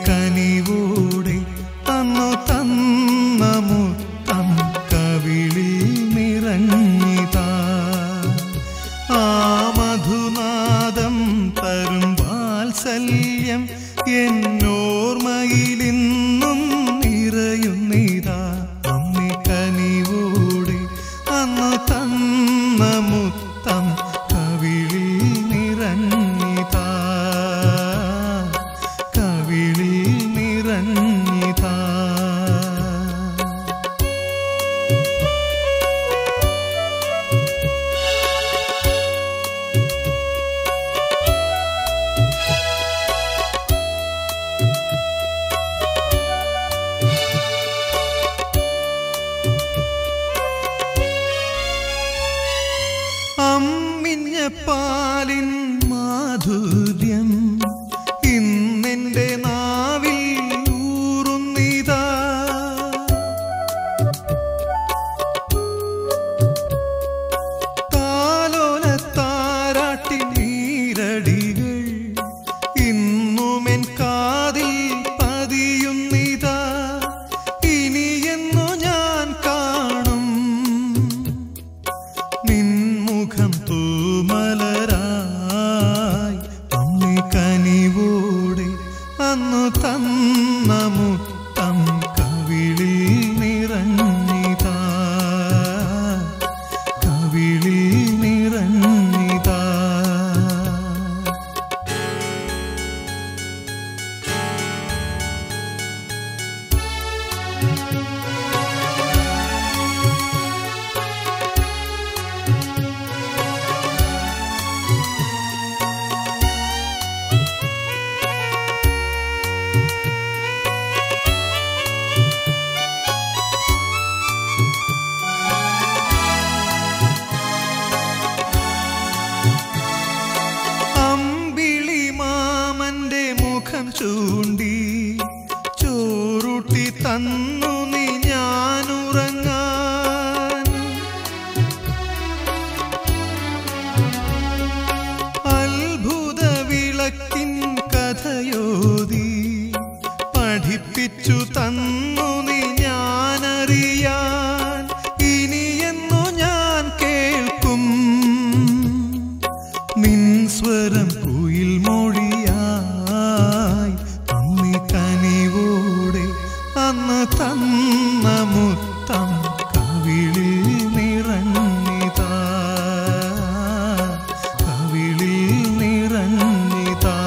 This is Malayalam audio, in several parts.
കനിവോടെ അന്നു തന്ന മുത്തം കവിളിൽ നിറഞ്ഞിതാ ആ മധുനാദം തരും വാത്സല്യം എന്നോർമ്മയിലിന്നും നിറയുന്നിതാ അമ്മി കനിവോടെ അന്ന് തന്ന മുത്തം കവിളിൽ നിറഞ്ഞിതാ കവിളിൽ നിറഞ്ഞിതാ അമ്മിഞ്ഞ പാലിൻ മാധുര്യം ഇന്നെന്റെ നാവിൽ ഊറുന്നിതാ താലോലത്താരാട്ടി നീരടികൾ ഇന്നുമെൻ കാതിൽ പതിയുന്നിതാ ഇനിയെന്നു ഞാൻ കാണും നിൻമുഖം തൂമലരായി അമ്മി കനിവോടെ അന്നു തന്ന മുത്തം കവിളിൽ നിറഞ്ഞിതാ കവിളിൽ നിറഞ്ഞിതാ അമ്പിളി മാമന്റെ മുഖം ചൂണ്ടി ചോറുട്ടി തന്നു നീ ഞാനുറങ്ങാൻ അത്ഭുത വിളക്കിൻ കഥയോതി പഠിപ്പിച്ചു തന്നു നീ ഞാനറിയാൻ ഇനിയെന്നു ഞാൻ കേൾക്കും നിൻ സ്വരം കുയിൽ മൊഴിയായി അമ്മി കനിവോടെ അന്ന് തന്ന മുത്തം കവിളിൽ നിറഞ്ഞിതാ കവിളിൽ നിറഞ്ഞിതാ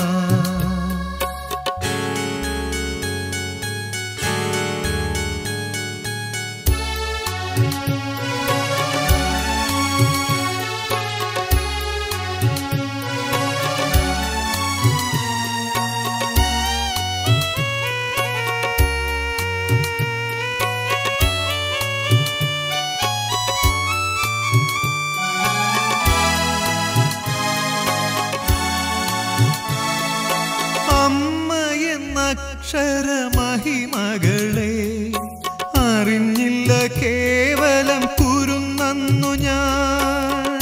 അമ്മ എന്ന അക്ഷരമഹിമകളെ അറിഞ്ഞില്ല കേവലം കുരുന്നു ഞാൻ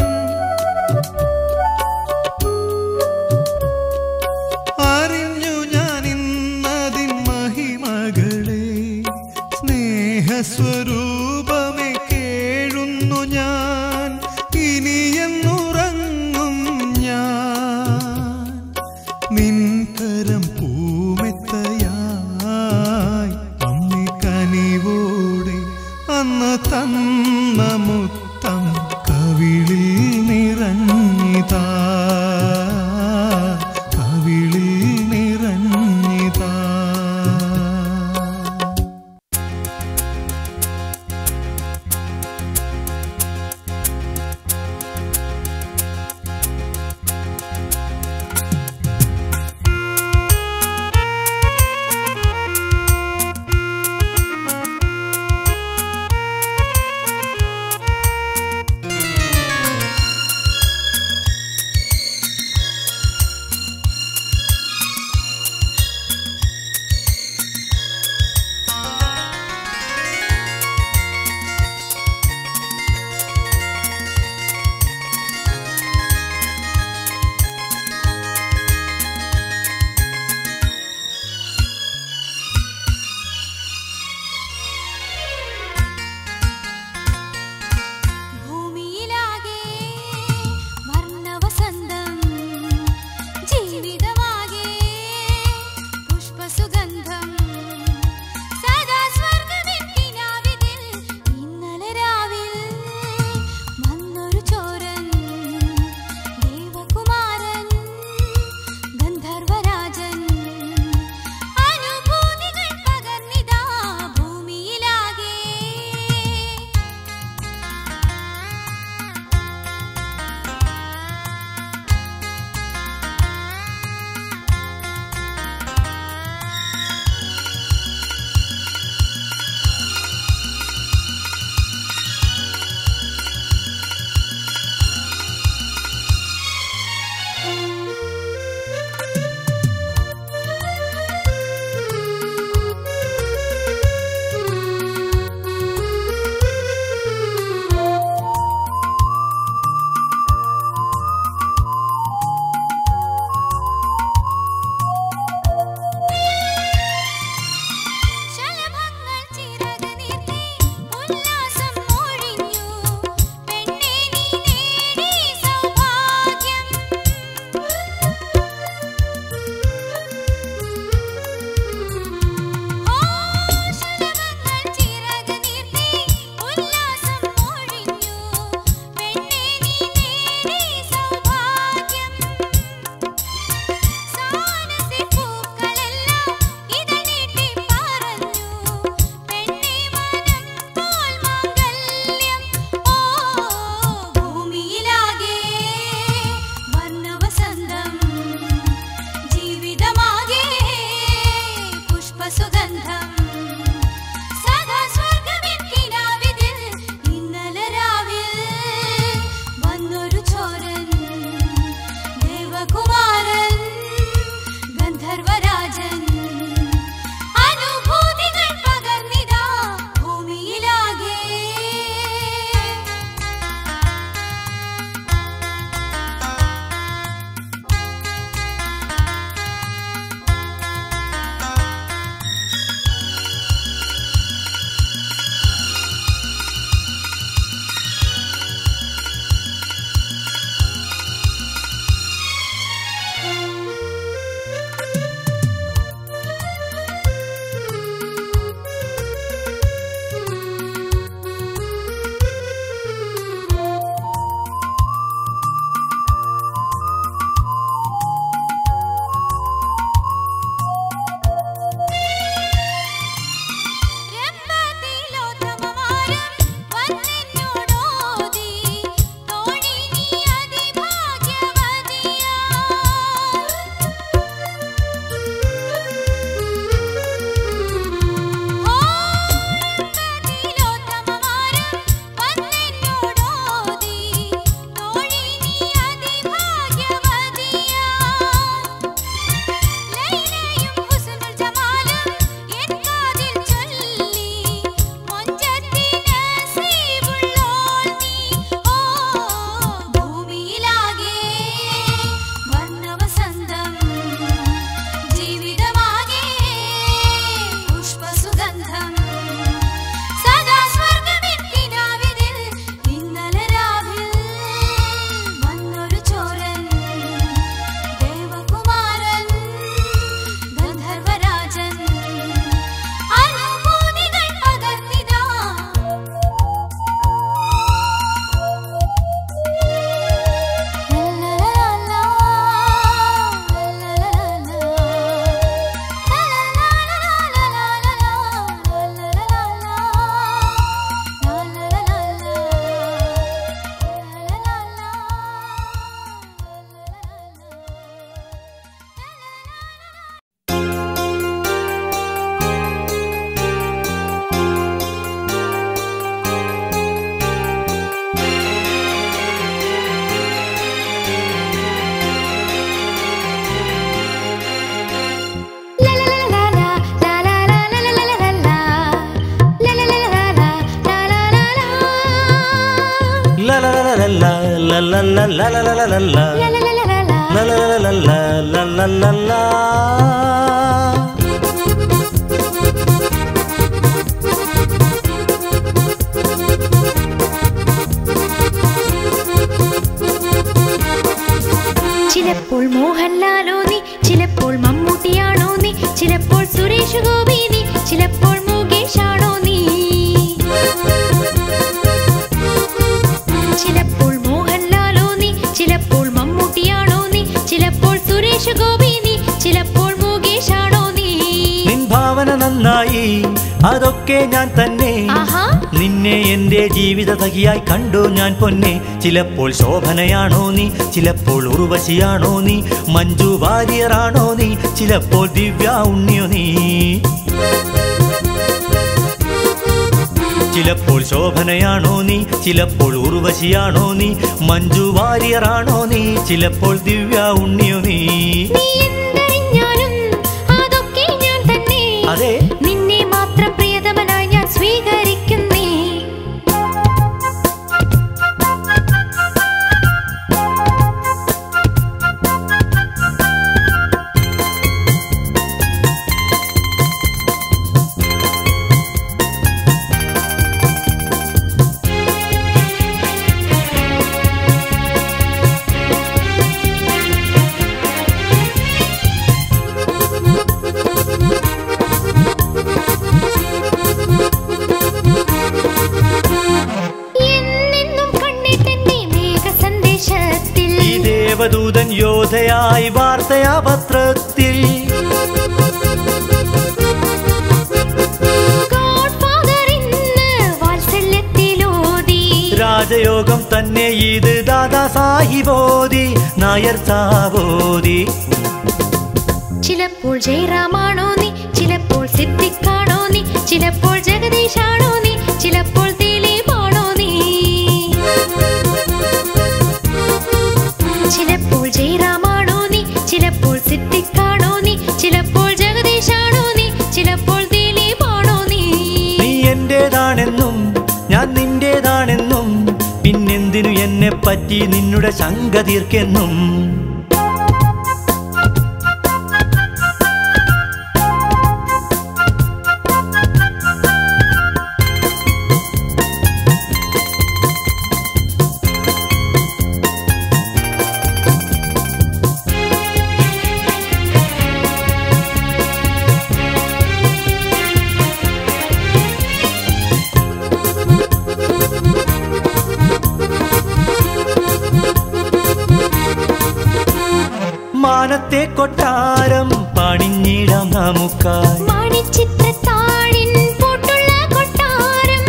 അറിഞ്ഞു ഞാൻ ഇന്നതിൻ മഹിമകളെ സ്നേഹസ്വരൂപമേ കേഴുന്നു ഞാൻ ഇനിയെന്നുറങ്ങും ഞാൻ നിൻകരം പൂമെത്തയായി അമ്മി കനിവോടെ അന്ന് തന്ന മുത്തം കവിളിൽ നിറഞ്ഞിതാ കവിളിൽ നിറഞ്ഞിതാ ലലലലലലലലല. ലലലലലലലലലലല. ചിലപ്പോൾ മോഹൻലാലോ നീ ചിലപ്പോൾ മമ്മൂട്ടിയാണോ നീ ചിലപ്പോൾ സുരേഷ് ഗോപി നീ ചിലപ്പോൾ മുകേഷാണോ നീ ചിലപ്പോൾ മോഹൻലാലോ നീ ചിലപ്പോൾ മമ്മൂട്ടിയാണോ നീ ചിലപ്പോൾ സുരേഷ് ഗോപി നീ ചിലപ്പോൾ മുകേഷാണോ നീ നിൻ ഭാവന നന്നായി അതൊക്കെ ഞാൻ തന്നെ ആഹാ നിന്നെ എന്റെ ജീവിത സഖിയായി കണ്ടു ഞാൻ പൊന്നെ ചിലപ്പോൾ ശോഭനയാണോ നീ ചിലപ്പോൾ ഉർവശിയാണോ നീ മഞ്ജു വാര്യറാണോ നീ ചിലപ്പോൾ ദിവ്യ ഉണ്ണിയോ നീ ചിലപ്പോൾ ശോഭനയാണോ നീ ചിലപ്പോൾ ഉർവശിയാണോ നീ മഞ്ജു വാര്യറാണോ നീ ചിലപ്പോൾ ദിവ്യ ഉണ്ണിയോ നീ നീ എന്തറിഞ്ഞാലും അതൊക്കെ ഞാൻ തന്നെ അതെ നിന്നെ മാത്രം പ്രിയതമനായി ഞാൻ സ്വീകരിക്കുന്നേ എന്നെന്നും കണ്ണിട്ടെന്റെ മേഘ സന്ദേശത്തിൽ ഈ ദേവദൂതൻ യോധയായി വാർത്തയാ പത്രത്തിൽ ഗോഡ്ഫാദർ ഇന്ന് വാത്സല്യത്തിലോതി രാജയോഗം തന്നെ ഇത് ദാദാ സാഹിബോധി നായർ സാബോധി ചിലപ്പോൾ ജയറാമാണോ നീ ചിലപ്പോൾ സിദ്ദിഖാണോ നീ ചിലപ്പോൾ ജഗദീഷാണോ നീ ചിലപ്പോൾ ദിലീപാണോ നീ ചിലപ്പോൾ ജയറാമാണോ നീ ചിലപ്പോൾ സിദ്ദിഖാണോ നീ ചിലപ്പോൾ ജഗദീഷാണോ നീ ചിലപ്പോൾ ദിലീപാണോ നീ നീ എന്റേതാണെന്നും ഞാൻ നിന്റേതാണെന്നും പിന്നെന്തിനു എന്നെ പറ്റി നിന്നുടെ ശങ്ക തീർക്കെന്നും മാനത്തെ കൊട്ടാരം പണിഞ്ഞിടാം നമുക്കായി മണിച്ചിത്രത്താഴിൻ പൂട്ടുള്ള കൊട്ടാരം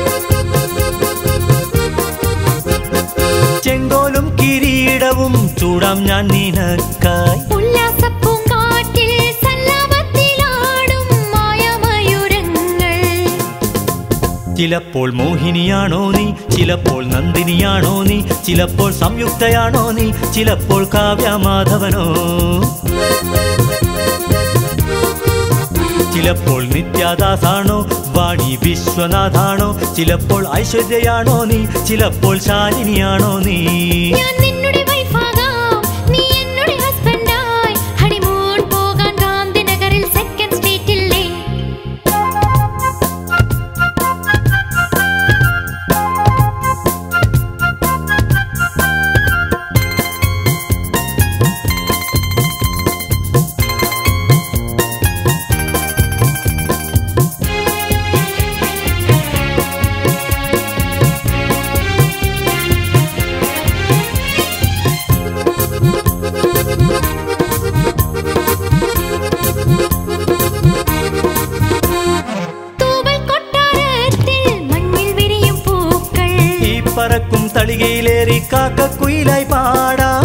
ചെങ്കോലും കിരീടവും ചൂടാം ഞാൻ നിനക്കായി ഉല്ലാസപ്പൂങ്കാറ്റിൽ സല്ലാപത്തിലാടും മായമയൂരങ്ങൾ ചിലപ്പോൾ മോഹിനിയാണോ നീ ചിലപ്പോൾ നന്ദിനിയാണോ നീ ചിലപ്പോൾ സംയുക്തയാണോ നീ ചിലപ്പോൾ കാവ്യമാധവനോ ചിലപ്പോൾ നിത്യാദാസാണോ വാണി വിശ്വനാഥാണോ ചിലപ്പോൾ ഐശ്വര്യയാണോ നീ ചിലപ്പോൾ ശാലിനിയാണോ നീ ഞാൻ നിന്നുടെ വൈഫാകാം നീ എന്നുടെ ഹസ്ബൻഡായി ഹണിമൂൺ പോകാൻ ഗാന്ധിനഗറിൽ സെക്കൻഡ് സ്ട്രീറ്റില്ലേ തൂവൽ കൊട്ടാരത്തിൽ മണ്ണിൽ വിരിയും പൂക്കൾ ഈ പറക്കും തളികയിലേറി കാക്കക്കുയിലായി പാടാം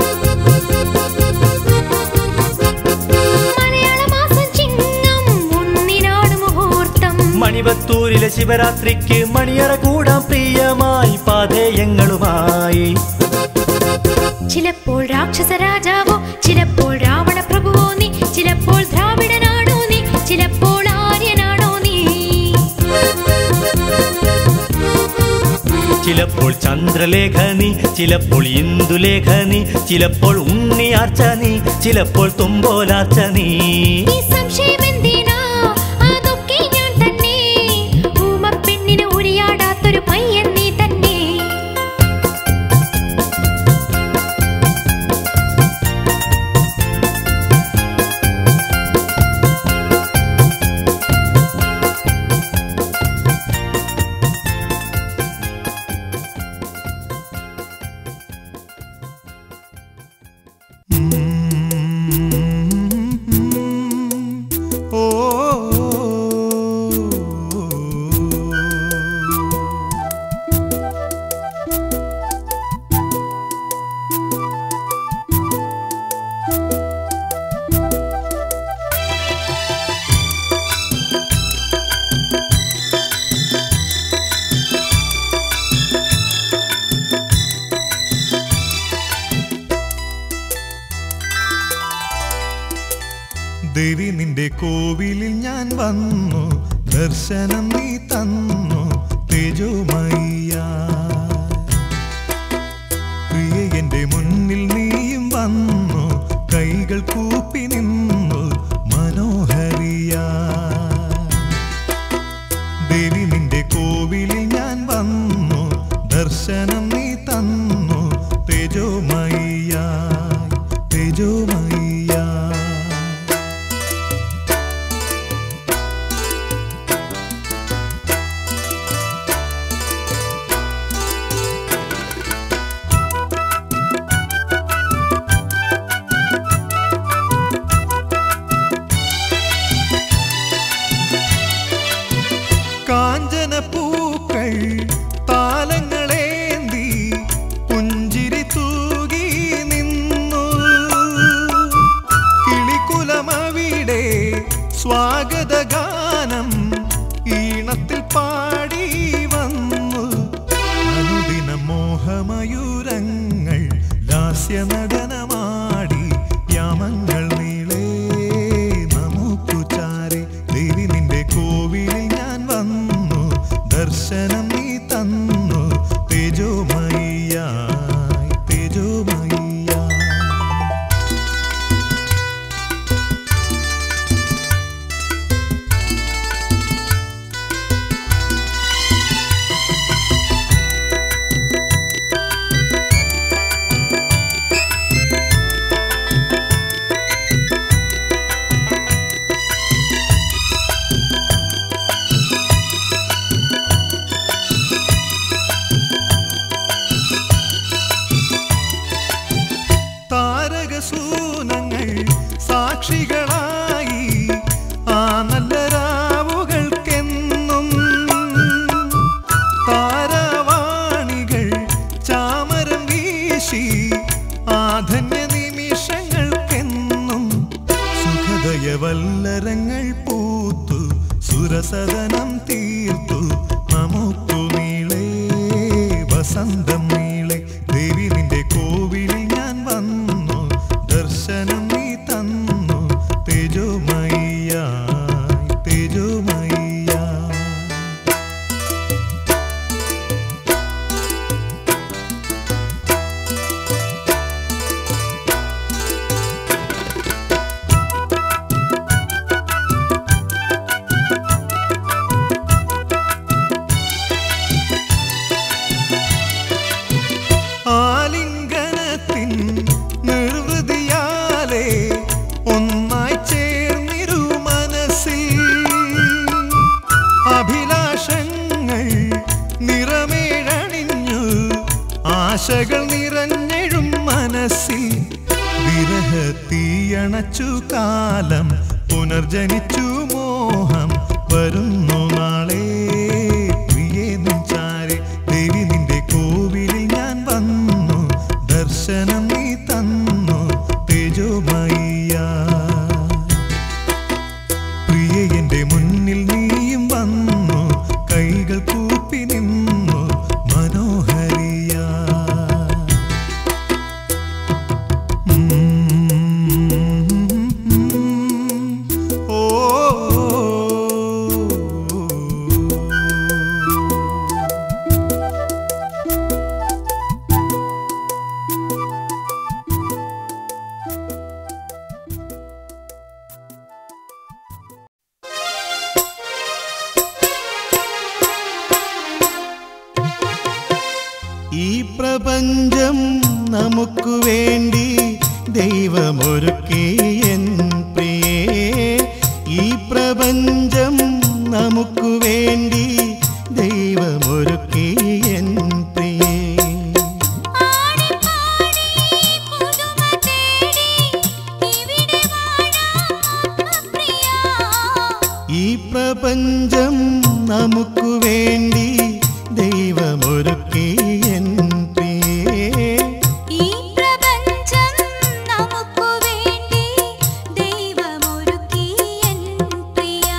മലയാള മാസം ചിങ്ങം ഒന്നിനാണ് മുഹൂർത്തം മണിവത്തൂരിലെ ശിവരാത്രിക്ക് മണിയറ കൂടാം പ്രിയമായി പാതേയങ്ങളുമായി ചിലപ്പോൾ രാക്ഷസ രാജാവോ ചിലപ്പോൾ രാവണ പ്രഭുവോ നീ ചിലപ്പോൾ ദ്രാവിഡനാണോ നീ ചിലപ്പോൾ ആര്യനാണോ നീ ചിലപ്പോൾ ചന്ദ്രലേഖ നീ ചിലപ്പോൾ ഇന്ദുലേഖ നീ ചിലപ്പോൾ ഉണ്ണിയാർച്ച നീ ചിലപ്പോൾ തുമ്പോലാർച്ച നീ ഈ സംശയമെന്തിനാ അതൊക്കെ ഞാൻ തന്നെ ഊമപ്പെണ്ണിന് ഉരിയാടാത്തൊരു പയ്യൻ നീ തന്നെ ഓ ദേവി നിന്റെ കോവിലിൽ ഞാൻ വന്നു ദർശനം നീ തന്നു തേജോമയ്യ പ്രിയ എന്റെ മുന്നിൽ നീയും വന്നു കൈകൾ കൂപ്പി നിന്നു മനോഹരിയ ദേവി നിന്റെ കോവിലിൽ ഞാൻ വന്നു ദർശനം നീ തന്നു തേജോമയ്യ തേജോമയ്യ കാഞ്ചന പൂക്കൾ താലങ്ങളേന്തി പുഞ്ചിരി തൂകി നിന്നു കിളിക്കുലമവിടെ സ്വാഗതഗാനം ഈണത്തിൽ പാടി വന്നു അനുദിന മോഹമയൂരങ്ങൾ ലാസ്യനടനമാടി യാമങ്ങൾ നീളേ നമുക്കു ചാരെ ദേവി നിന്റെ കോവിലിൽ ഞാൻ വന്നു ദർശനം നീ തന്നു തേജോമയ്യായി തേജോമയ്യ താരകസൂനങ്ങൾ സാക്ഷികളായി ആ നല്ല രാവുകൾക്കെന്നും താരവാണികൾ ചാമരം വീശി ആധന്യ നിമിഷങ്ങൾക്കെന്നും സുഖദയവല്ലരങ്ങൾ പൂത്തു സുരസദനം തീർത്തു നമുക്കു നീളേ വസന്തം നീളെ ദേവി നിന്റെ കോവിലിൽ ഞാൻ വന്നു ദർശനം നീ തന്നു തേജോമയ്യ തേജോമയ്യ ആലിംഗനത്തിൻ നിർവൃതിയാലേ ഒന്നായി ചേർന്നിരു മനസ്സിൽ അഭിലാഷങ്ങൾ നിറമേഴണിഞ്ഞു ആശകൾ നിറഞ്ഞെഴും മനസ്സിൽ വിരഹത്തീയണച്ചു കാലം പുനർജനിച്ചു മോഹം വരുന്നു നാളെ പ്രിയേ നിൻചാരെ ദേവി നിന്റെ കോവിലിൽ ഞാൻ വന്നു ദർശനം നീ തന്നു തേജോമയ്യ പ്രിയ എന്റെ മുന്നിൽ നീയും വന്നു കൈകൾ കൂപ്പി നിന്നു മനോഹരിയ ഓ പ്രപഞ്ചം നമുക്കു വേണ്ടി ദൈവമൊരുക്കി എൻ പ്രിയേ ഈ പ്രപഞ്ചം നമുക്കു വേണ്ടി ദൈവമൊരുക്കി എൻ പ്രിയേ ഈ പ്രപഞ്ചം നമുക്കു വേണ്ടി ദൈവമൊരുക്കി എൻ പ്രിയേ ഈ പ്രപഞ്ചം നമുക്കു വേണ്ടി ദൈവമൊരുക്കി എൻ പ്രിയാ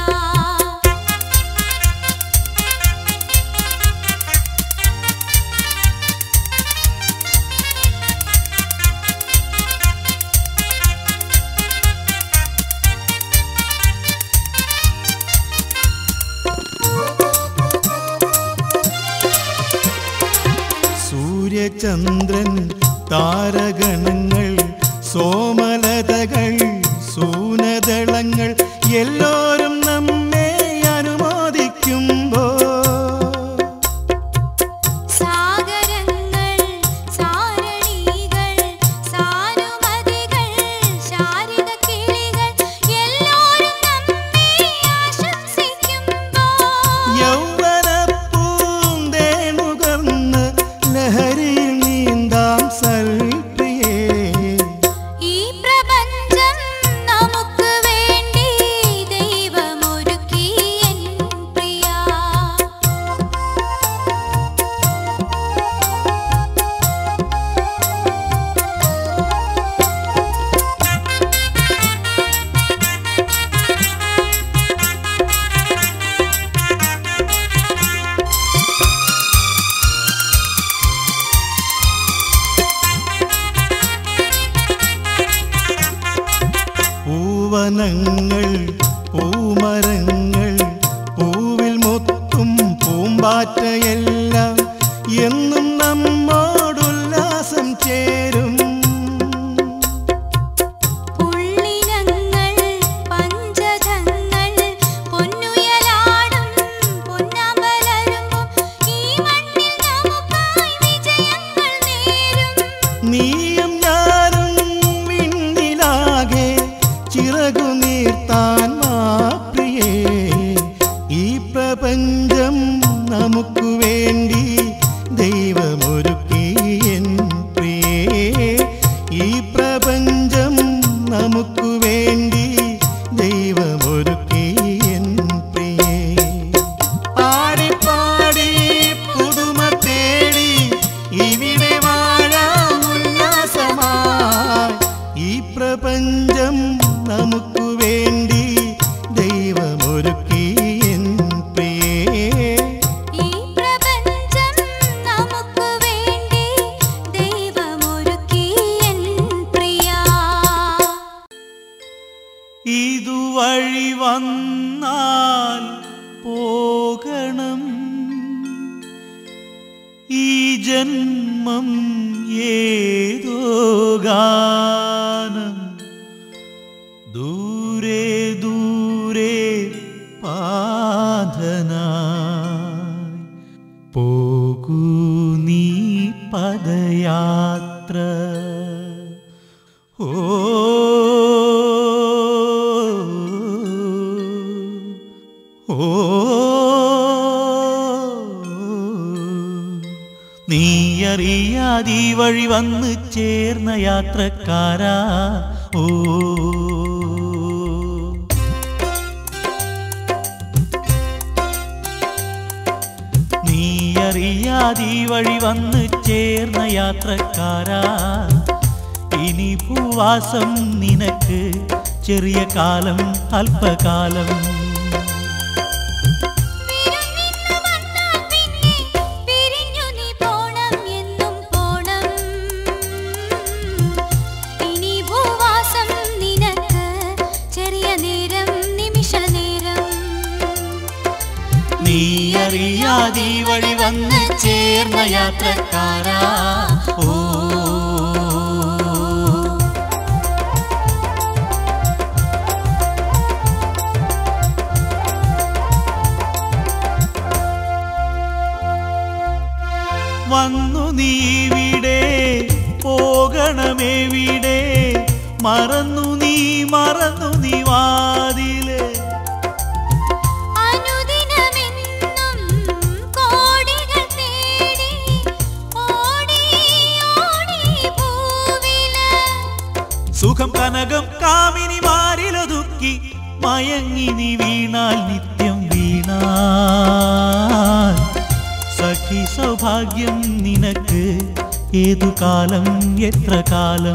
സൂര്യചന്ദ്രൻ താരഗണങ്ങൾ സോമലതകൾ സൂനദളങ്ങൾ എല്ലാരും നമ്മെ അനുമോദിക്കുമ്പോ സാഗരങ്ങൾ സാരണികൾ സാനുമതികൾ ശാരിക കിളികൾ എല്ലാവരും നമ്മെ ആശംസിക്കുമ്പോൾ യൗവനപ്പൂന്തേനുകർന്ന് ലഹരിയിൽ നീന്താം സൽപ്രിയേ ഈ പ്രപഞ്ചം നമുക്ക് വേണ്ടി ദൈവമൊരുക്കി എൻ പ്രിയാ പൂവനങ്ങൾ പൂമരങ്ങൾ പൂവിൽ മൊത്തും പൂമ്പാറ്റയെല്ലാം എന്നും നമ്മോടുല്ലാസം ചേരും പുള്ളിനങ്ങൾ പഞ്ചതങ്ങൾ പൊന്നുയലാടും പൊന്നാമ്പലരുമ്പും ഈ മണ്ണിൽ നമുക്കായി വിജയങ്ങൾ നേരും നീയും ഞാനും വിണ്ണിലാകെ ചിറകു നീർത്താൻ മാപ്രിയേ ഈ പ്രപഞ്ചം നമുക്കു വേണ്ടി ദൈവമൊരുക്കി എൻ പ്രിയേ ഈ പ്രപഞ്ചം നമുക്കു വേണ്ടി ദൈവമൊരുക്കി എൻ പ്രിയേ പാടി പാടി പുതുമ തേടി ഇവിടെ വാഴാം ഉല്ലാസമായി ഈ പ്രപഞ്ചം നമുക്കു വേണ്ടി ദൈവമൊരുക്കി എൻ പ്രിയേ ഈ പ്രപഞ്ചം നമുക്ക് വേണ്ടി ദൈവമൊരുക്കി എൻ പ്രിയാ ഇതുവഴി വന്നാൽ പോകണം ഈ ജന്മം ഏതോ ഗാനം ദൂരെ ദൂരെ പാതനായി പോകൂ നീ പദയാത്ര ഓ ഓ നീയറിയാതീ വഴി വന്ന് ചേർന്ന യാത്രക്കാരാ ഓ നീയറിയാതീ വഴി വന്ന് ചേർന്ന യാത്രക്കാരാ ഇനി ഭൂവാസം നിനക്ക് ചെറിയ കാലം അല്പകാലം വിരുന്നിന്ന് വന്നാൽ പിന്നെ പിരിഞ്ഞു നീ പോണം എന്നും പോണം ഇനി ഭൂവാസം നിനക്ക് ചെറിയ നേരം നിമിഷ നേരം നീയറിയാതീ വഴി വന്ന് ചേർന്ന യാത്രക്കാരാ ഓ വന്നു നീ മറന്നു നീ മറന്നു നീ വാതില് അനുദിനമെന്നും കോടികൾ തേടി ഓടി ഓടി പൂവില് സുഖം കനകം കാമിനി മാറിലൊതുക്കി മയങ്ങി നീ വീണാൽ നിത്യം വീണാൽ സഖി സൗഭാഗ്യം നിനക്ക് ഏതു കാലം എത്ര കാലം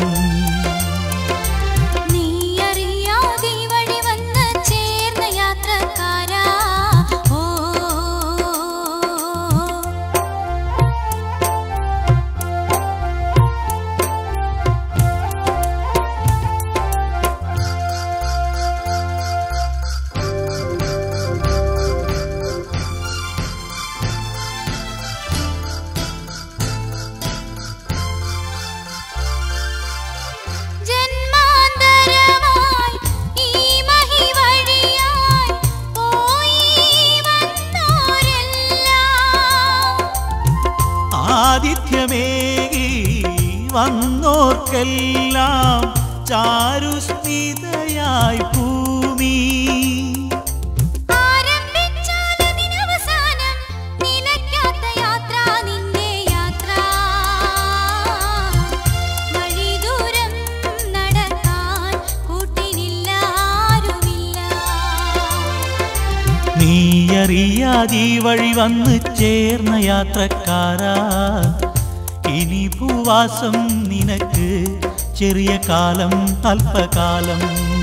നീ അറിയാതെ ഈ വഴി വന്ന് ചേർന്ന യാത്രക്കാരാ ഓ ജന്മാന്തരമായി ഈ മഹി വഴിയായി പോയി വന്നോരെല്ലാം ആതിഥ്യമേകി വന്നോർക്കെല്ലാം ചാരുസ്മിതയായി ഭൂമി ആരംഭിച്ചാലതിനവസാനം നിലയ്ക്കാത്ത യാത്ര നിന്റെ യാത്ര വഴി ദൂരം നടക്കാൻ കൂട്ടിനില്ല ആരുമില്ല നീ അറിയാതെ ഈ വഴി വന്ന് ചേർന്ന യാത്രക്കാരാ ഇനി ഭൂവാസം നിനക്ക് ചെറിയ കാലം അല്പകാലം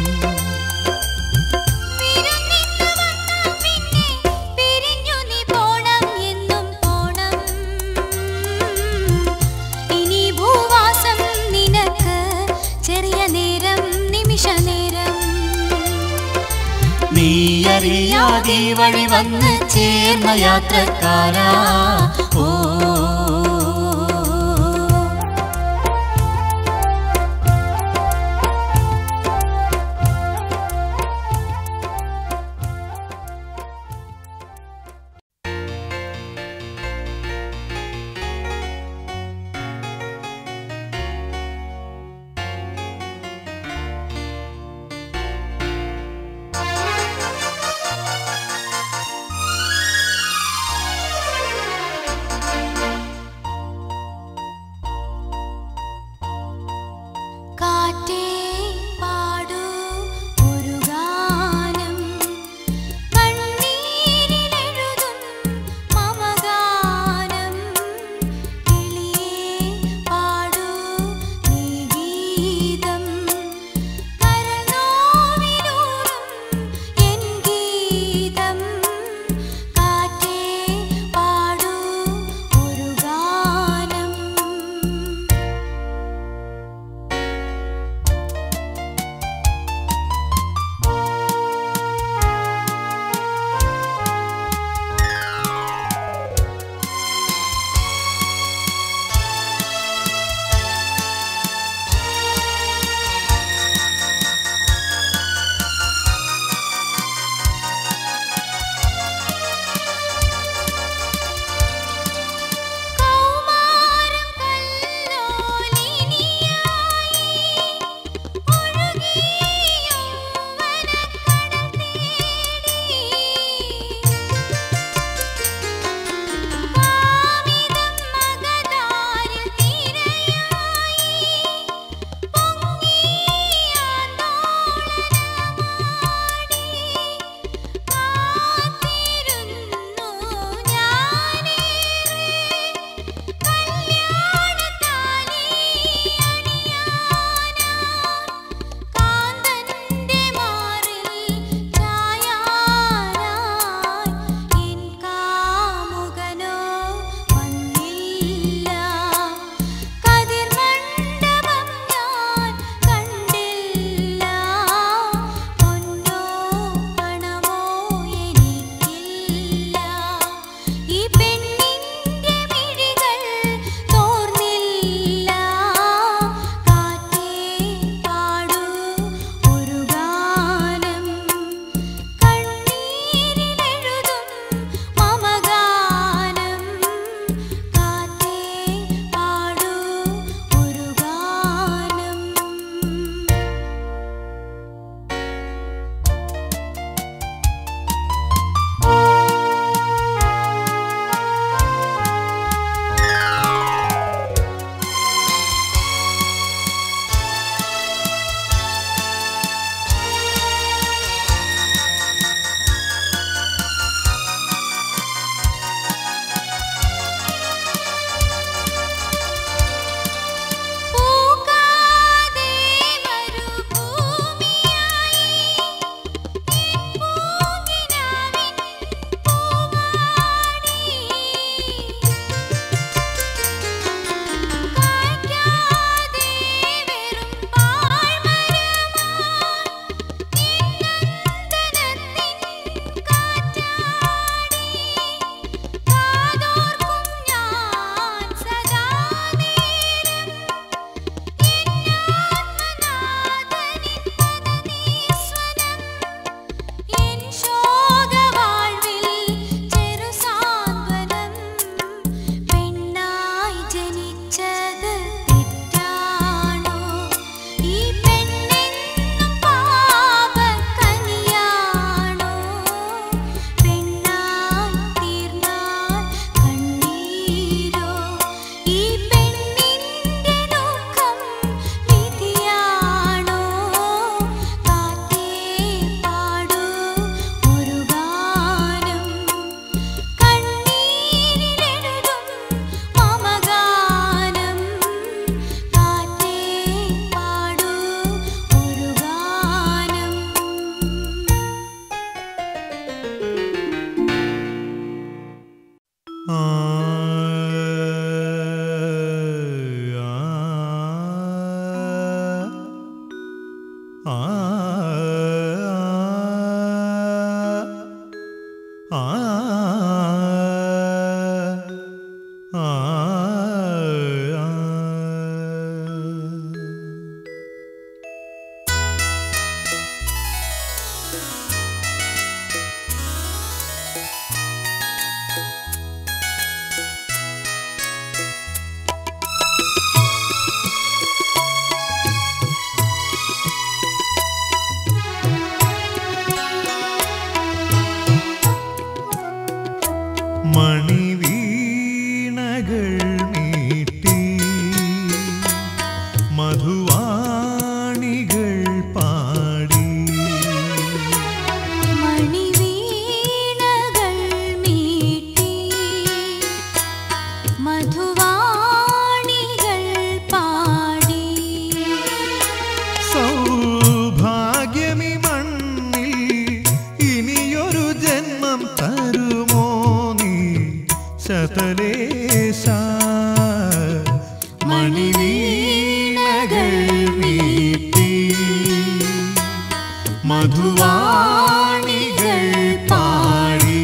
വിരുന്നിന് വന്നാൽ പിന്നെ പിരിഞ്ഞു നീ പോണം എന്നും പോണം ഇനി ഭൂവാസം നിനക്ക് ചെറിയ നേരം നിമിഷ നേരം നീ അറിയാതെ ഈ വഴി വന്ന് ചേർന്ന യാത്രക്കാരാ ഓ ആ ആ ആ. മണിവീണകൾ മീട്ടി മധുവാണികൾ പാടി മണിവീണകൾ മീട്ടി മധുവാണികൾ പാടി സൗഭാഗ്യമി മണ്ണിൽ ഇനിയൊരു ജന്മം തരുമോ നീ ശതലേശ മണിവീണകൾ മീട്ടി മധുവാണികൾ പാടി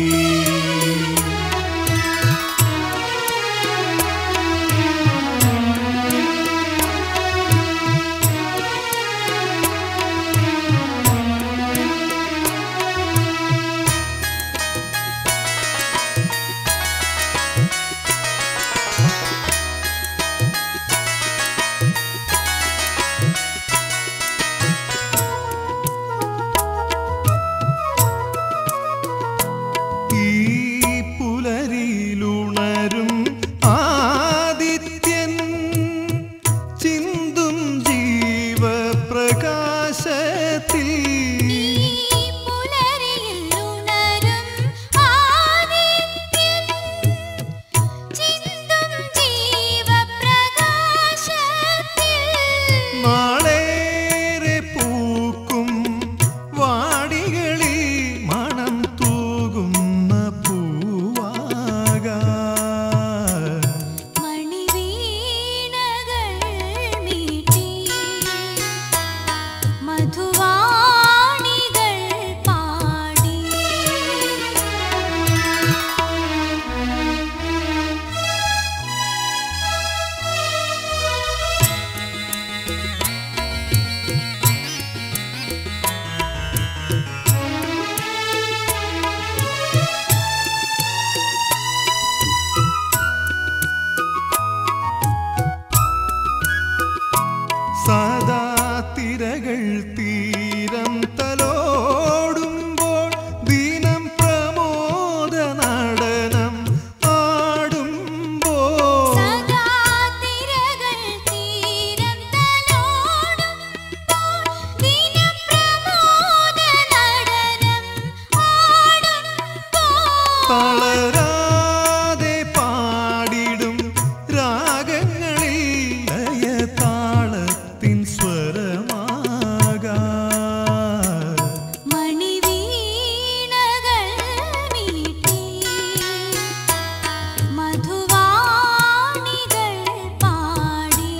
ഈ പുലരിയിലുണരും ആദിത്യൻ ചിന്തും ജീവപ്രകാശത്തിൽ ഈ പുലരിയിൽ ഉണരും ആദിത്യൻ ചിന്തും ജീവപ്രകാശത്തിൽ നാളേറെ പൂക്കും വാടികളിൽ മണം തൂകുന്ന പൂവാകാ മണിവീണകൾ മീട്ടി മധുവാണികൾ പാടി സദാ തിരകൾ തീരം തലോടുമ്പോൾ ദിനം പ്രമോദ നടനം ആടുമ്പോൾ സദാ തിരകൾ തീരം തലോടുമ്പോൾ ദിനപ്രമോദ നടനം ആടുമ്പോൾ തളരാതെ പാടിടും രാഗങ്ങളിൽ ലയതാളത്തിൻ സ്വരമാകാ മണിവീണകൾ മീട്ടി മധുവാണികൾ പാടി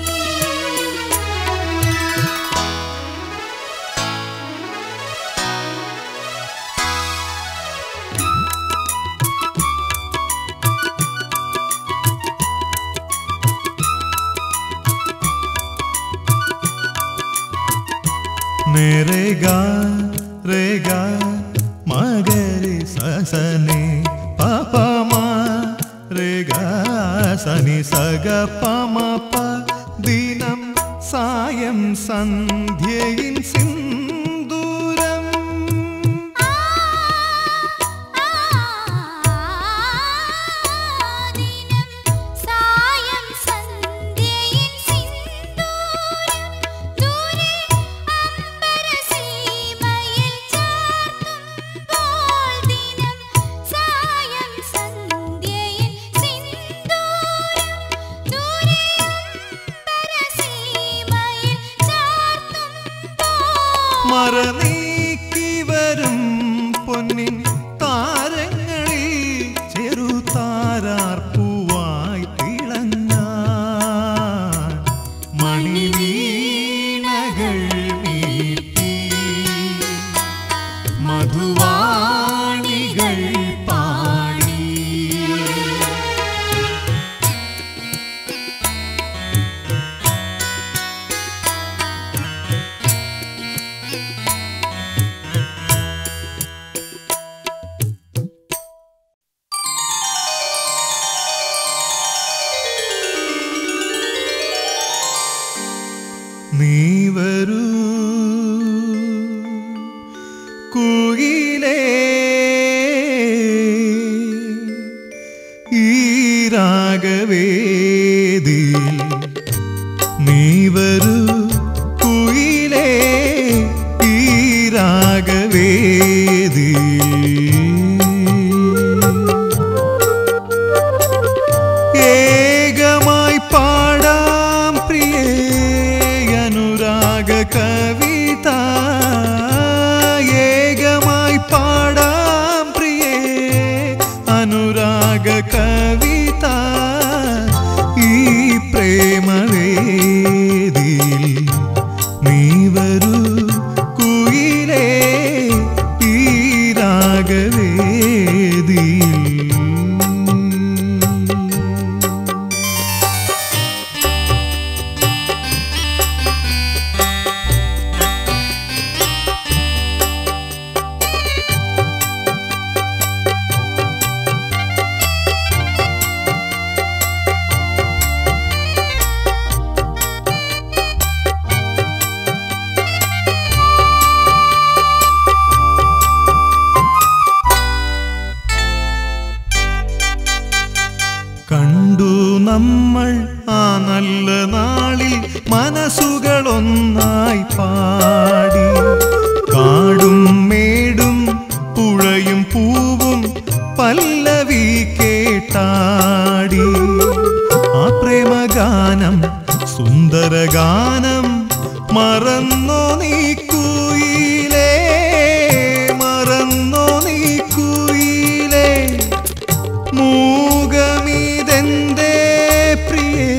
നേരേഗാ രേഗാ മകരി സസനെ പാപമ രേഗാ സനി സഗ പമ പ ദിനം സായം സന്ധ്യയിൻ സിന്ദൂരം ദിനം സായം സന്ധ്യയിൻ സിന്ദൂരം ദൂരെ അമ്പരസീമയിൽ ചാർത്തുമ്പോൾ ദിനം സായം സന്ധ്യയിൻ സിന്ദൂരം ദൂരെ അമ്പരസീമയിൽ ചാർത്തുമ്പോൾ മറനീക്കി വരും പൊന്നിൻ താരങ്ങളിൽ ചെറുതാരാർപ്പൂവായി തിളങ്ങാൻ മണിവീണകൾ മീട്ടി മധുവാണികൾ പാടി രാഗവേദിയിൽ നീ വരൂ കുയിലേ ഈ രാഗവേദിയിൽ ഏകമായി പാടാം പ്രിയേ അനുരാഗ കവിത ഏകമായി പാടാം പ്രിയേ അനുരാഗ കവിത ഈ പ്രേമവേദിയിൽ നീ വരൂ കുയിലേ ഈ രാഗവേദിയിൽ കണ്ടു നമ്മൾ ആ നല്ല നാളിൽ മനസ്സുകളൊന്നായി പാടി കാടും മേടും പുഴയും പൂവും പല്ലവി കേട്ടാടി ആ പ്രേമഗാനം സുന്ദരഗാനം മറന്നോ നീ കുയിലേ മറന്നോ നീ കുയിലേ മൂകമിതെന്തേ പ്രിയേ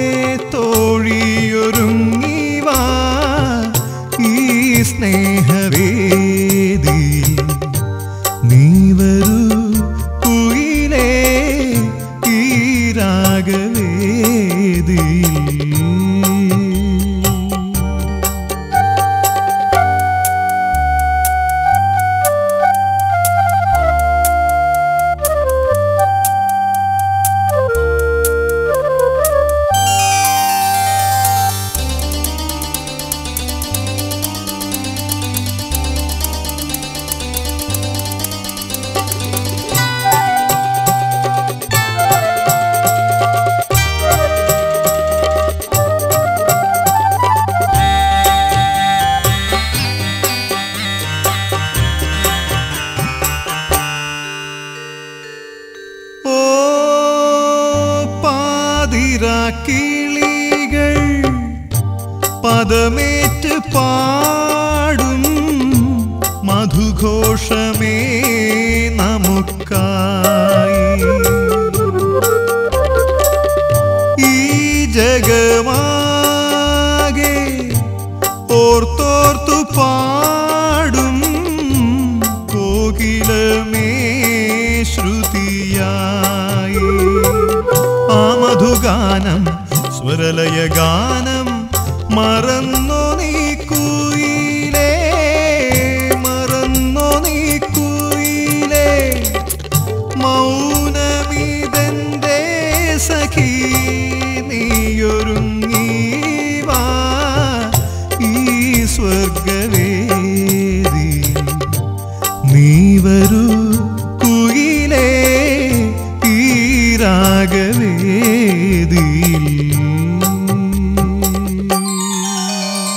തോഴിയൊരുങ്ങിവാ ഈ സ്നേഹവേദി നീ വരൂ കുയിലേ ഈ രാഗവേദി ഓ പാതിരാക്കിളികൾ പദമേറ്റ് പാടും മധുഘോഷമേ നമുക്കായി ഈ ജഗമാകെ ഓർത്തോർത്തു പാടും കോകിലമേ ശ്രുതിയായി ആ മധുഗാനം സ്വരലയ ഗാനം മറന്നോ നീ കുയിലേ മറന്നോ നീ കുയിലേ മൗനമിതെന്തേ സഖി നീയൊരുങ്ങീവാ ഈ സ്വർഗവേദി നീ വരൂ കുയിലേ ഈ രാഗവേദിയിൽ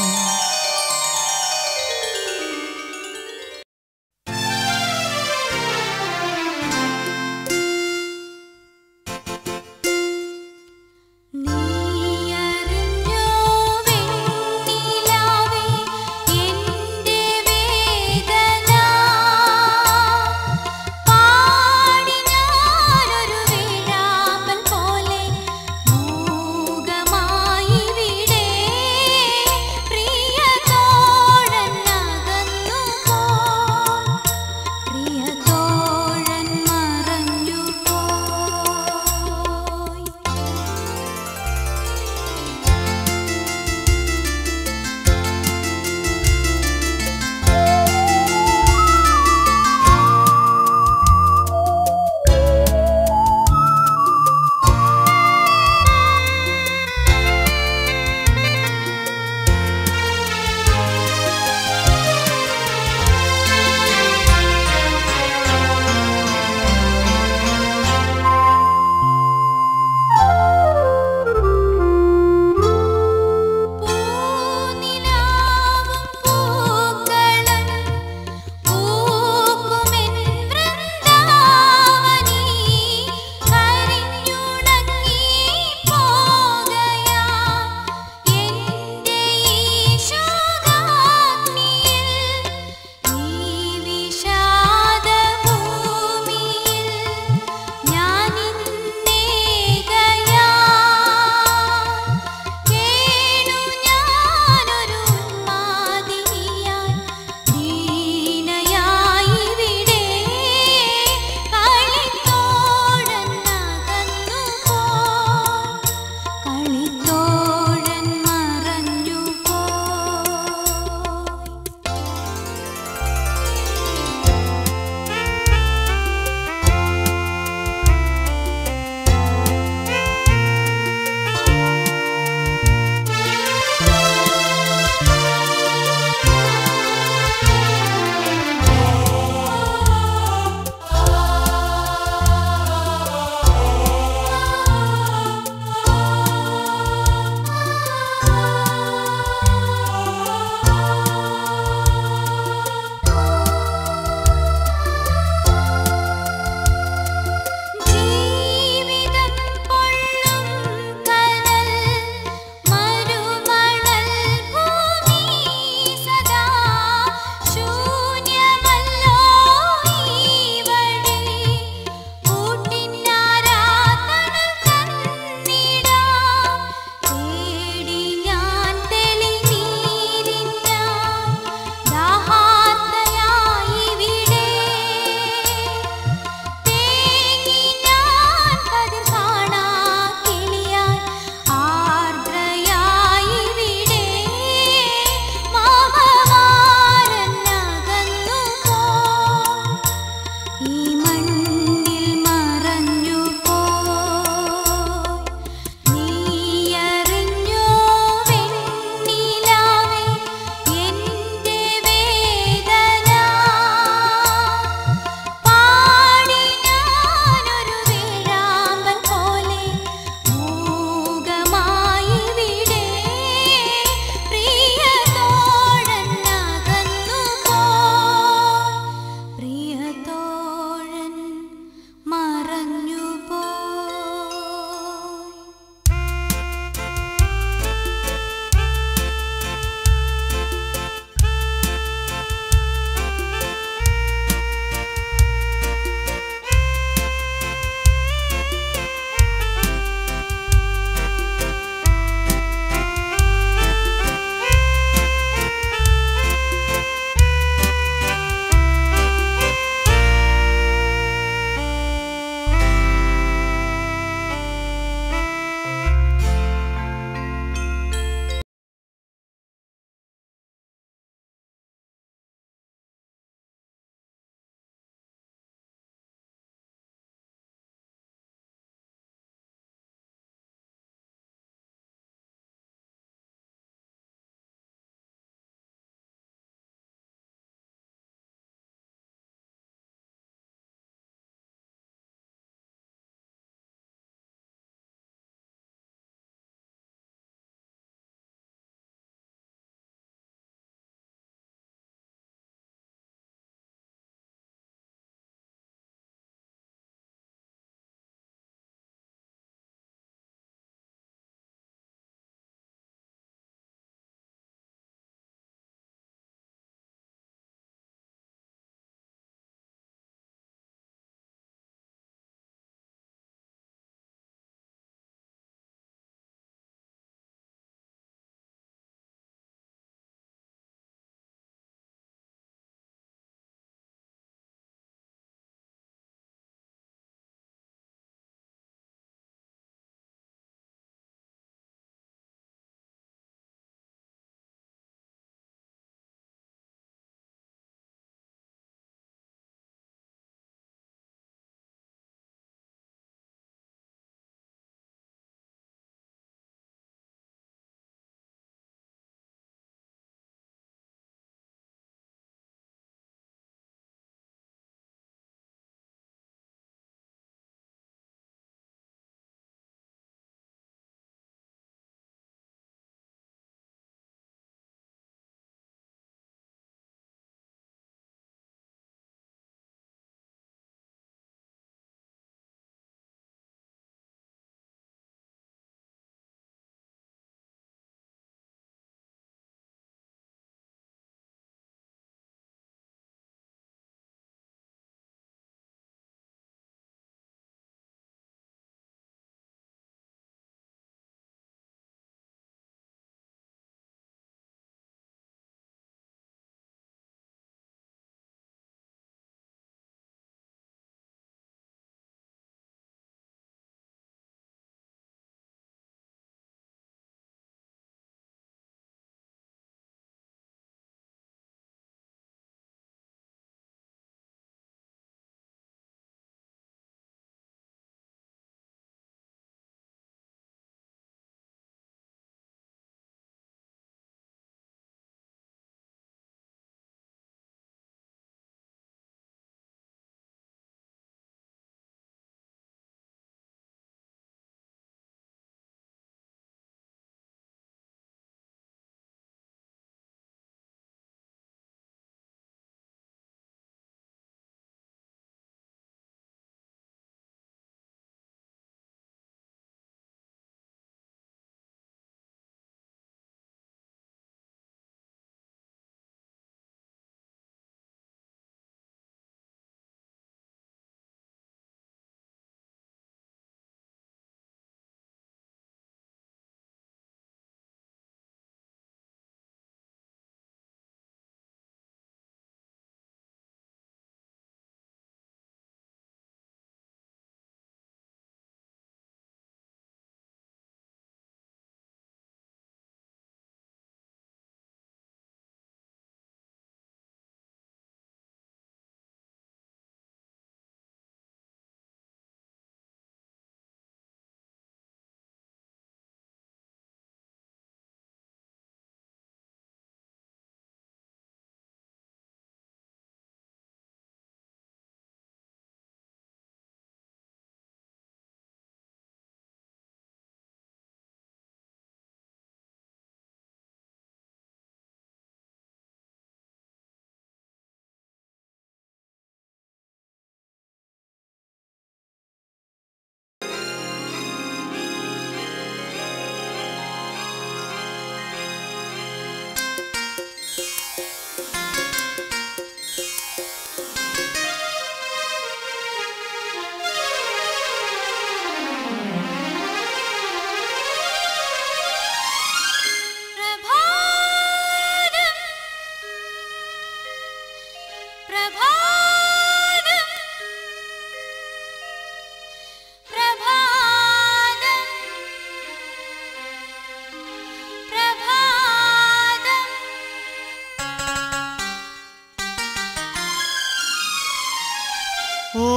ഓ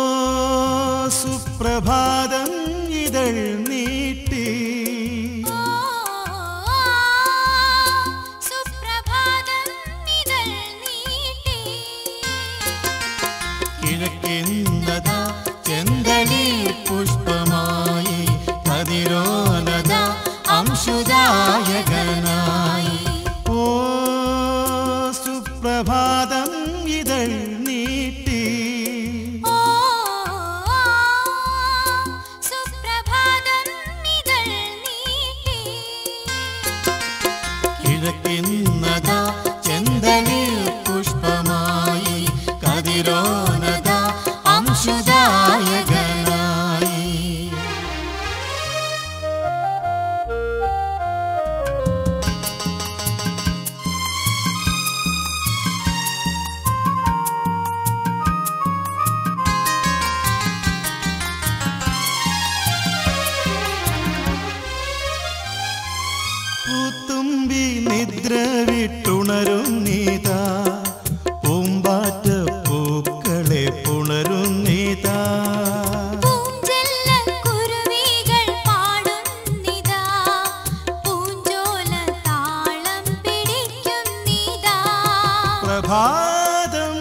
സുപ്രഭാതം ഇതൾ നീട്ടി സുപ്രഭാതം ഇതൾ നീട്ടി കിഴക്കുന്നതാ ചെന്തളി പുഷ്പമായി കതിരോനത അംശുദായകനായി ഓ സുപ്രഭാതം ഇതൾ നീട്ടി ഓ സുപ്രഭാതം ഇതൾ നീട്ടി കിഴക്കുന്നതാ ചെന്തളി പുഷ്പമായി കതിരോനത അംശുദായകനായി പൂത്തുമ്പി നിദ്ര വിട്ടുണരും നീതാ പൂമ്പാറ്റ പൂക്കളെ പുണരും നീതാ പൂഞ്ചെല്ല കുരുവികൾ പാടുന്നിതാ പൂഞ്ചോല താളം പിടിക്കുന്നിതാ പ്രഭാതം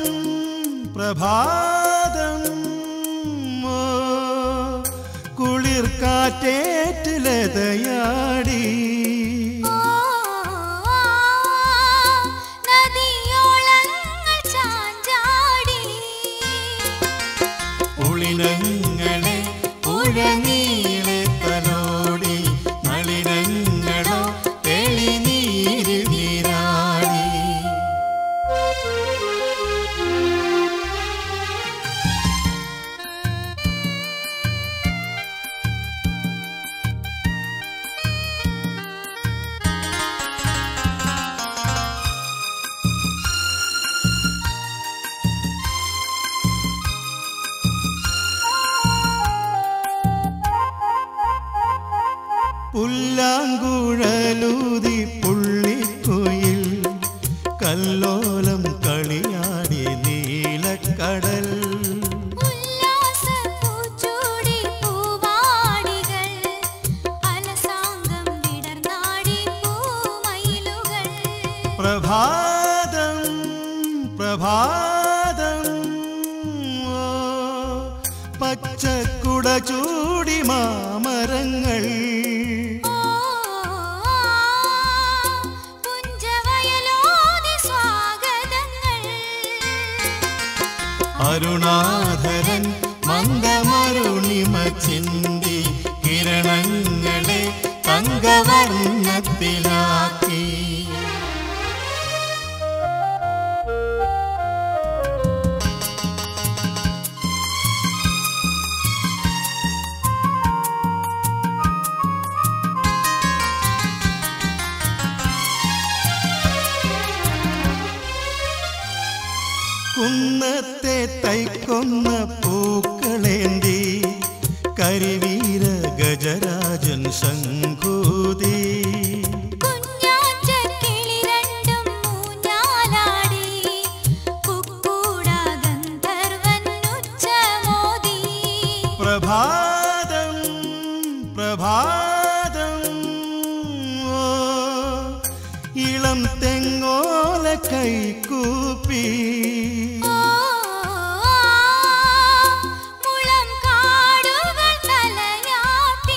പ്രഭാതം ഓ, കുളിർ കാറ്റേറ്റിലതയാടി ഓ നദിയോളങ്ങൾ ചാഞ്ചാടി പുളിനങ്ങളെ പുഴനീളെ തലോടി നളിനങ്ങളോ തെളിനീരിൽ നീരാടി പുല്ലാങ്കുഴലൂതി പുള്ളിക്കുയിൽ കല്ലോലം കളിയാടി നീലക്കടൽ ഉല്ലാസ പൂച്ചൂടി പൂവാടികൾ അലസാംഗം വിടർന്നാടി പൂമയിലുകൾ പ്രഭാതം പ്രഭാതം ഓ, പച്ചക്കുട ചൂടി മാമരങ്ങൾ ഓ പുഞ്ചവയലോതി സ്വാഗതങ്ങൾ അരുണാധരൻ മന്ദമരുണിമ ചിന്തി കിരണങ്ങളെ തങ്കവർണ്ണത്തിലാക്കി കുന്നത്തെ തൈക്കൊന്ന പൂക്കളേന്തി കരിവീര ഗജരാജൻ ശംഖൂതി കുഞ്ഞാറ്റ കിളി രണ്ടും മൂഞ്ഞാലാടി കുക്കൂട ഗന്ധർവൻ ഉച്ചമോദി പ്രഭാതം പ്രഭാതം ഓ, ഇളം തെങ്ങോല കൈക്കൂപ്പി ഓ മുളം കാടുകൾ തലയാട്ടി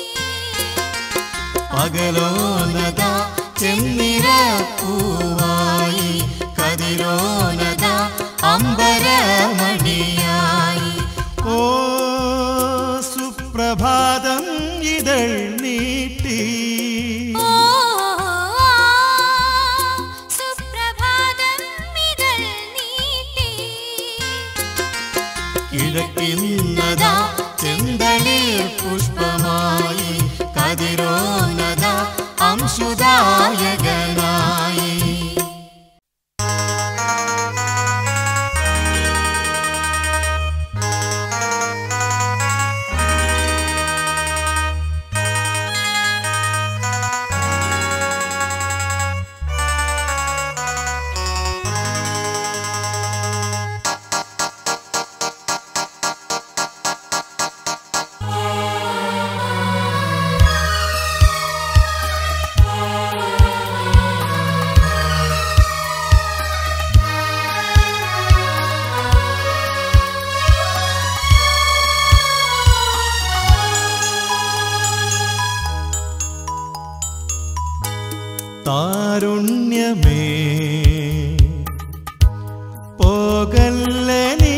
പകലോനത ചെന്നിര പൂവായി കതിരോനത അമ്പരമണിയായി ഓ സുപ്രഭാതം ഇതൾ നീട്ടി ഓ സുപ്രഭാതം ഇതൾ നീട്ടി കിഴക്കിന്നതാ ചെന്തളിർ പുഷ്പമായി കതിരോനത അംശുദായകനായി താരുണ്യമേ പോകല്ല നീ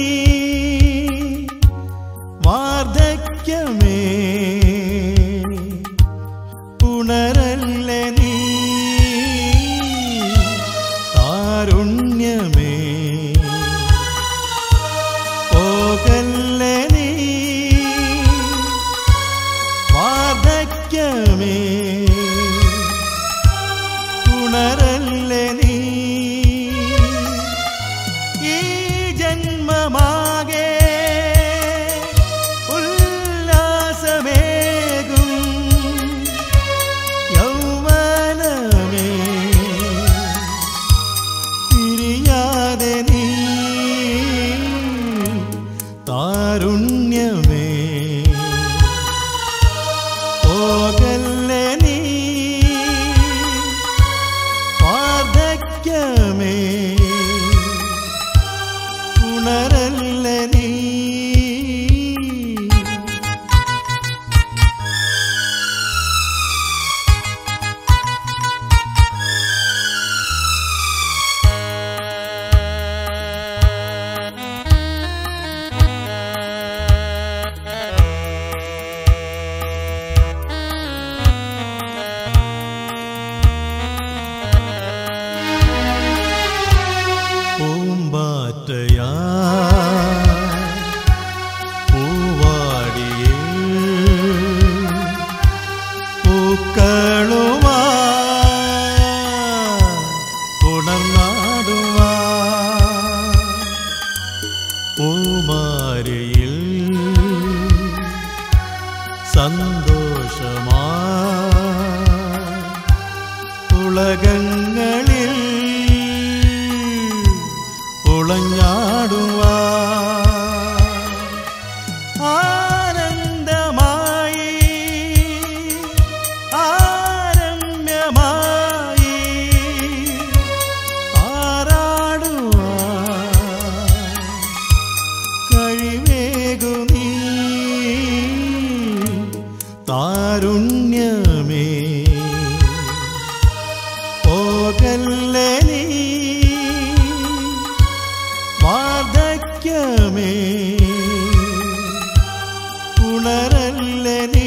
വാർദ്ധക്യമേ ഉണരല്ല നീ താരുണ്യമേ പോകല്ല നീ വാർദ്ധക്യമേ ഉണരല്ല നീ ഈ ജന്മമാകെ ഉല്ലാസമേകും യൗവനമേ പിരിയാതെ നീ താരുണ്യമേ പോകല്ല നീ വാർദ്ധക്യമേ ഉണരല്ല നീ പൂമ്പാറ്റയാ പൂവാടിയേ പൂക്കളുമാ ഉണർന്നാടുവാ പൂമാരിയിൽ സന്തോഷമാ ഉലകങ്ങളിൽ ഉളഞ്ഞാടുവാ ആനന്ദമായി ആരമ്യമായി ആരാടുവാ കഴിവേകു നീ താരുണ്യമേ പോകല്ല നീ വാർദ്ധക്യമേ ഉണരല്ല നീ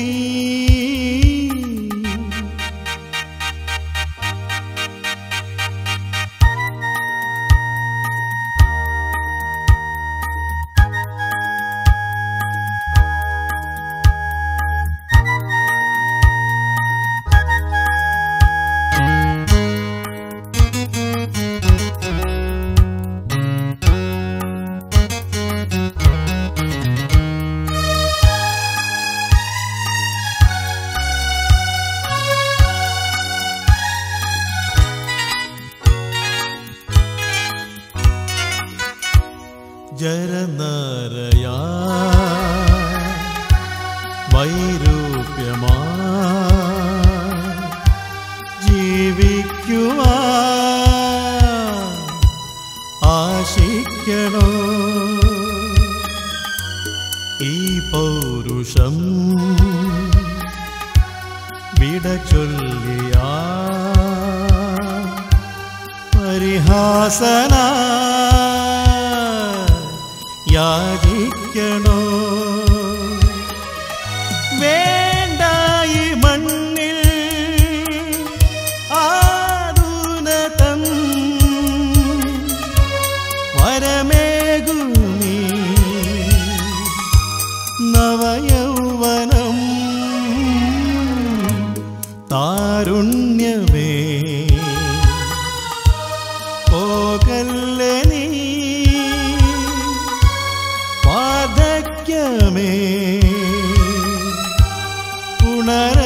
ജരനരയാ വൈരൂപ്യമാ ജീവിക്കുവാ ആശിക്കണോ ഈ പൗരുഷം വിട ചൊല്ലിയാ പരിഹാസന യാചിക്കണോ വേണ്ടായി മണ്ണിൽ ആദുനതം വരമേകു നീ നവയൗവനം താരുണ്യമേ പോകല്ല നീ വാർദ്ധക്യമേ ഉണര